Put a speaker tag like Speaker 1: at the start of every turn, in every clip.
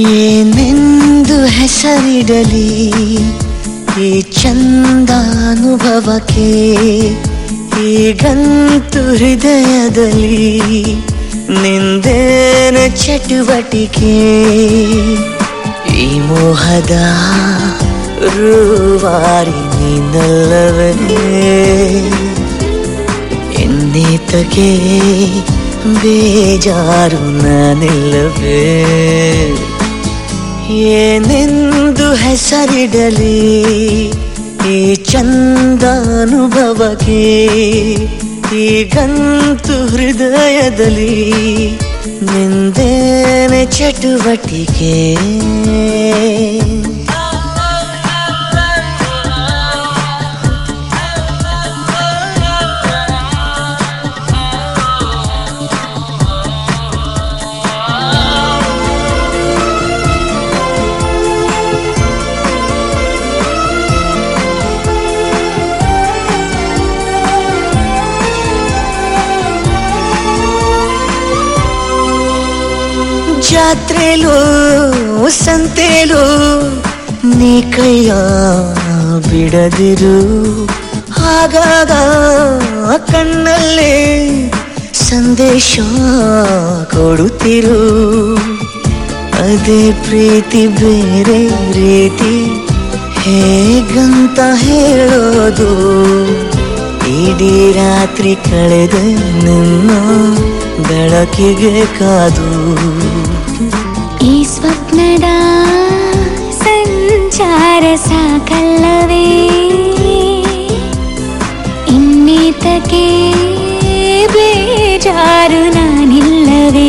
Speaker 1: ಏನೆಂದು ಹೆಸರಿಡಲಿ ಈ ಚಂದಾನುಭವಕ್ಕೆ ಈಗಂತೂ ಹೃದಯದಲ್ಲಿ ನಿಂದೇನ ಚಟುವಟಿಕೆ ಈ ಮೋಹದ ರೂವಾರಿ ನೀನಲ್ಲವೇ ಎನ್ನೇತಕ್ಕೆ ಬೇಜಾರು ನಾನಿಲ್ಲವೇ ಏನೆಂದು ಹೆಸರಿಡಲಿ ಈ ಚಂದಾನುಭವಕ್ಕೆ ಈಗಂತೂ ಹೃದಯದಲ್ಲಿ ನಿಂದೇನೆ ಚಟುವಟಿಕೆ ಜಾತ್ರೆಲೋ ಸಂತೆಲೋ ನೀ ಕೈಯ ಬಿಡದಿರು ಆಗಾಗ ಕಣ್ಣಲ್ಲೇ ಸಂದೇಶ ಕೊಡುತ್ತಿರು ಅದೇ ಪ್ರೀತಿ ಬೇರೆ ರೀತಿ ಹೇಗಂತ ಹೇಳೋದು ಇಡೀ ರಾತ್ರಿ ಕಳೆದ ನಿಮ್ಮ ಬೆಳಕಿಗೆ ಕಾದು
Speaker 2: ಈ ಸ್ವಪ್ನದ ಸಂಚಾರ ಸಾಕಲ್ಲವೇ ಇನ್ನೀತಕ್ಕೆ ಬೇಜಾರು ನಾನಿಲ್ಲವೇ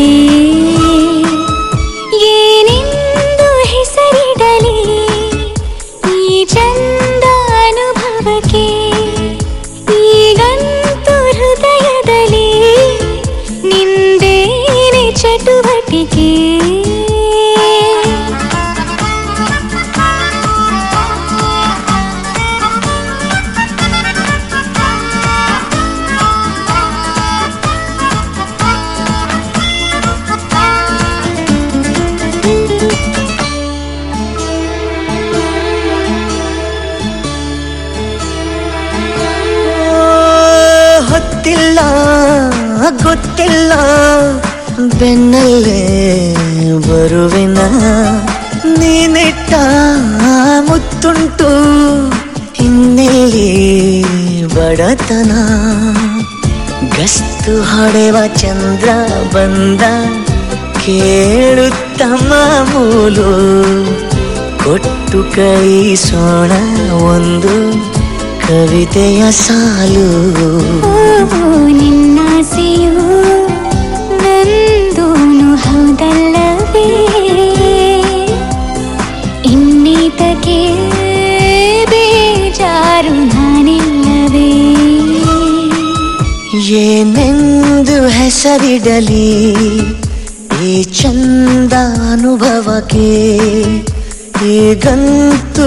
Speaker 2: ಏನೆಂದು ಹೆಸರಿಡಲಿ ಈ ಚಂದ ಅನುಭವಕ್ಕೆ ಈಗಂತೂ ಹೃದಯದಲ್ಲಿ ನಿಂದೇನೆ ಚಟುವಟಿಕೆ
Speaker 1: ಹೊತ್ತಿಲ್ಲ ಗೊತ್ತಿಲ್ಲ ಬೆನ್ನಲ್ಲೇ ಬರುವೆನ ನೀನೆಟ್ಟ ಮುತ್ತುಂಟು ಇನ್ನೆಲ್ಲಿ ಬಡತನ ಗಸ್ತು ಹೊಡೆವ ಚಂದ್ರ ಬಂದ ಕೇಳುತ್ತ ಮಾಮೂಲು ಕೊಟ್ಟು ಕಳಿಸೋಣ ಒಂದು ಕವಿತೆಯ ಸಾಲು
Speaker 2: ಓ ನಿನ್ನಾಸೆಯು ನಂದೂನು ಹೌದಲ್ಲವೇ ಇನ್ನೀತಕ್ಕೆ ಬೇಜಾರು ನಾನಿಲ್ಲವೇ
Speaker 1: ಏನೆಂದು ಹೆಸರಿಡಲಿ ಈ ಚಂದಾನುಭವಕ್ಕೆ ಈಗಂತೂ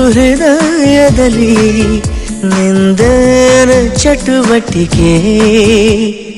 Speaker 1: ಹೃದಯದಲ್ಲಿ ನಿಂದರ ಚಟುವಟಿಕೆ